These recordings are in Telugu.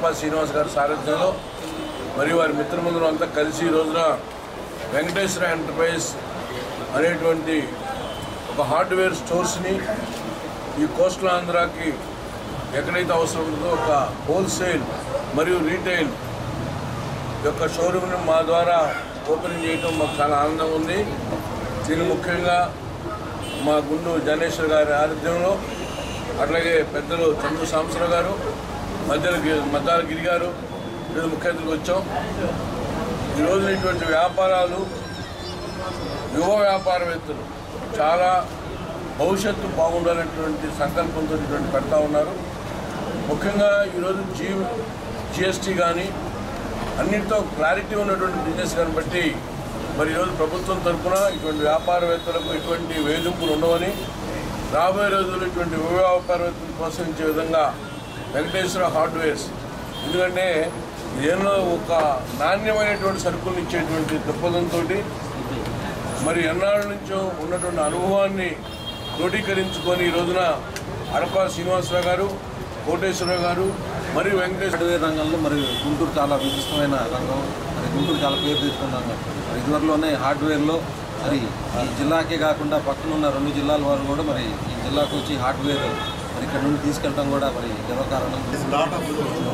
అడపా శ్రీనివాస్ గారి సారథ్యంలో మరియు వారి మిత్రమందరం అంతా కలిసి ఈ రోజున వెంకటేశ్వర ఎంటర్ప్రైజ్ అనేటువంటి ఒక హార్డ్వేర్ స్టోర్స్ని ఈ కోస్టల్ ఆంధ్రాకి ఎక్కడైతే అవసరం ఉంటుందో ఒక హోల్సేల్ మరియు రీటైల్ యొక్క షోరూమ్ని మా ద్వారా ఓపెనింగ్ చేయడం మాకు చాలా ఆనందంగా ఉంది దీని ముఖ్యంగా మా గుండు జనేశ్వర్ గారి ఆధ్వర్యంలో అట్లాగే పెద్దలు చంద్ర సాంసరావు గారు మధ్యల మద్దాల గిరి గారు ఈరోజు ముఖ్య అతిథులకు వచ్చాం ఈరోజు ఇటువంటి వ్యాపారాలు యువ వ్యాపారవేత్తలు చాలా భవిష్యత్తు బాగుండాలనేటువంటి సంకల్పంతో ఇటువంటి పెడతా ఉన్నారు ముఖ్యంగా ఈరోజు జీ జిఎస్టీ కానీ అన్నింటితో క్లారిటీ ఉన్నటువంటి బిజినెస్ కానీ బట్టి మరి ఈరోజు ప్రభుత్వం తరఫున ఇటువంటి వ్యాపారవేత్తలకు ఇటువంటి వేధింపులు ఉండవని రాబోయే రోజుల్లో ఇటువంటి యువ వ్యాపారవేత్తలు ప్రోత్సహించే విధంగా వెంకటేశ్వర హార్డ్వేర్స్ ఎందుకంటే ఏదో ఒక నాణ్యమైనటువంటి సరుకులు ఇచ్చేటువంటి దృక్పథంతో మరి ఎన్నాళ్ళ నుంచో ఉన్నటువంటి అనుభవాన్ని క్రోడీకరించుకొని ఈ రోజున అడపా శ్రీనివాసరావు గారు కోటేశ్వరరావు గారు మరియు వెంకటేశ్వర హార్డ్వేర్ రంగంలో మరి గుంటూరు చాలా విశిష్టమైన రంగం మరి గుంటూరు చాలా పేరు తెచ్చుకున్న రంగం మరి ఇదివరలోనే హార్డ్వేర్లో మరి ఈ జిల్లాకే కాకుండా పక్కన ఉన్న రెండు జిల్లాల వారు కూడా మరి ఈ జిల్లాకు వచ్చి హార్డ్వేర్ మరి ఇక్కడ నుండి తీసుకెళ్ళడం కూడా మరి గర్వకారణం లాట్ ఆఫ్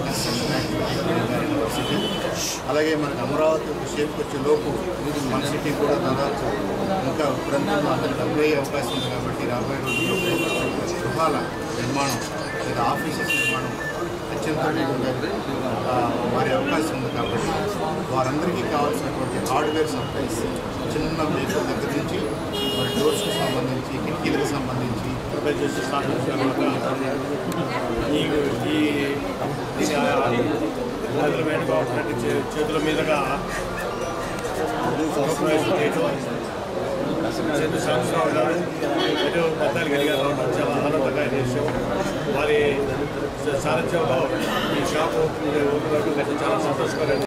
సిటీ అలాగే మనకి అమరావతి ఒక షేప్కి వచ్చే లోపు మన సిటీ కూడా దాదాపు ఇంకా ఇప్పుడంతా అందరూ డబ్బు అయ్యే అవకాశం ఉంది కాబట్టి రాబోయే రోజుల్లో గృహాల నిర్మాణం లేదా ఆఫీసెస్ నిర్మాణం అత్యంత ఆ, మారే అవకాశం ఉంది కాబట్టి వారందరికీ కావాల్సినటువంటి హార్డ్వేర్ సప్లైస్ చిన్న వెహికల్ దగ్గర నుంచి మరి డోర్స్కి సంబంధించి కిటికీలకు సంబంధించి ప్రిపేర్ చేసి స్థాపించిన తర్వాత ఈ ఈ దీని ఆధారమైన గవర్నమెంట్ చే- చేతుల మీదుగా గృహప్రవేశం చేయడం చంద్ర సంవత్సరాలు గారు ఎటు పద్నాలుగు గడిగా రావడం చాలా ఆనందంగా విషయం వారి సారథ్యంలో ఈ షాప్ ఓపెన్ ఓపెన్ అవ్వడం చాలా సంతోషకరంగా